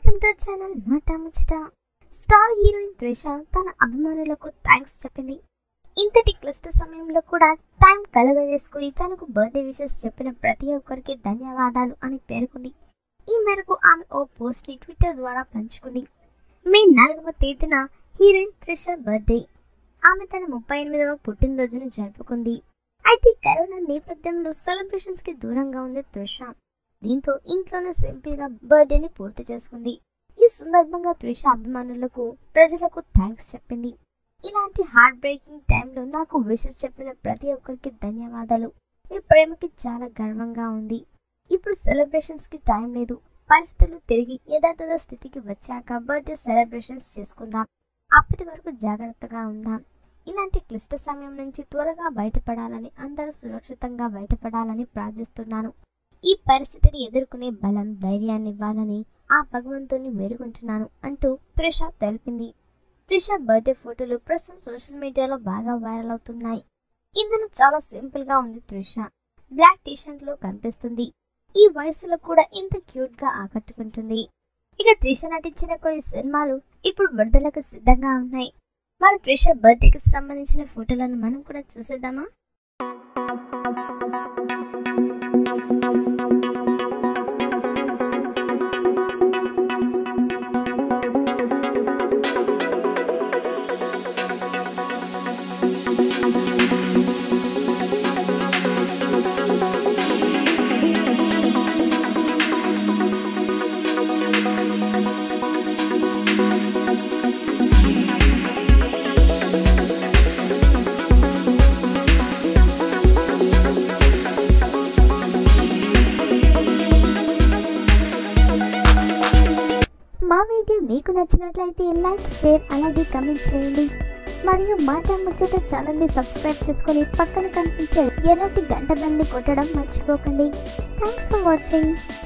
welcome to channel మాట ముచ్చట star heroine Trisha తన అభిమానులకు థ్యాంక్స్ చెప్పింది ఇంతటి క్లిష్ట సమయంలో కూడా టైం కలగజేసుకుని తనకు బర్త్డే విషెస్ చెప్పిన ప్రతి ఒక్కరికి ధన్యవాదాలు అని పేర్కొంది ఈ మేరకు ఆమె ఓ పోస్ట్ ని ట్విట్టర్ ద్వారా పంచుకుంది మే నాలుగవ తేదీన హీరోయిన్ త్రిష బర్త్డే ఆమె తన ముప్పై ఎనిమిదవ పుట్టినరోజును జరుపుకుంది అయితే కరోనా నేపథ్యంలో సెలబ్రేషన్స్ కి దూరంగా ఉంది త్రిష దీంతో ఇంట్లోనే సింపుల్ గా బర్త్డేని పూర్తి చేసుకుంది ఈ సందర్భంగా త్రిష అభిమానులకు ప్రజలకు థ్యాంక్స్ చెప్పింది ఇలాంటి హార్ట్ బ్రేకింగ్ టైంలో నాకు విషెస్ చెప్పిన ప్రతి ఒక్కరికి ధన్యవాదాలు మీ ప్రేమకి చాలా గర్వంగా ఉంది ఇప్పుడు సెలబ్రేషన్స్ కి టైం లేదు పరిస్థితులు తిరిగి యథాతథ స్థితికి వచ్చాక బర్త్డే సెలబ్రేషన్స్ చేసుకుందాం అప్పటి వరకు జాగ్రత్తగా ఉందాం ఇలాంటి క్లిష్ట సమయం నుంచి త్వరగా బయటపడాలని అందరూ సురక్షితంగా బయటపడాలని ప్రార్థిస్తున్నాను ఈ పరిస్థితిని ఎదుర్కొనే బలం ధైర్యాన్ని ఇవ్వాలని ఆ భగవంతుని వేడుకుంటున్నాను అంటూ త్రిష తెలిపింది త్రిష బర్త్డే ఫోటోలు ప్రస్తుతం సోషల్ మీడియాలో బాగా వైరల్ అవుతున్నాయి ఇందులో చాలా సింపుల్ గా ఉంది త్రిష బ్లాక్ టీషర్ట్ లో కనిపిస్తుంది ఈ వయసులో కూడా ఇంత క్యూట్ గా ఆకట్టుకుంటుంది ఇక త్రిష నటించిన కొన్ని సినిమాలు ఇప్పుడు విడుదలకు సిద్ధంగా ఉన్నాయి మరి త్రిష బర్త్డేకి సంబంధించిన ఫోటోలను మనం కూడా చూసేద్దామా మా వీడియో మీకు నచ్చినట్లయితే లైక్ షేర్ అలాగే కమెంట్ చేయండి మరియు మాట ముచ్చట ఛానల్ని సబ్స్క్రైబ్ చేసుకొని పక్కన కనిపించే ఎర్రటి గంట దాన్ని కొట్టడం మర్చిపోకండి థ్యాంక్స్ ఫర్ వాచింగ్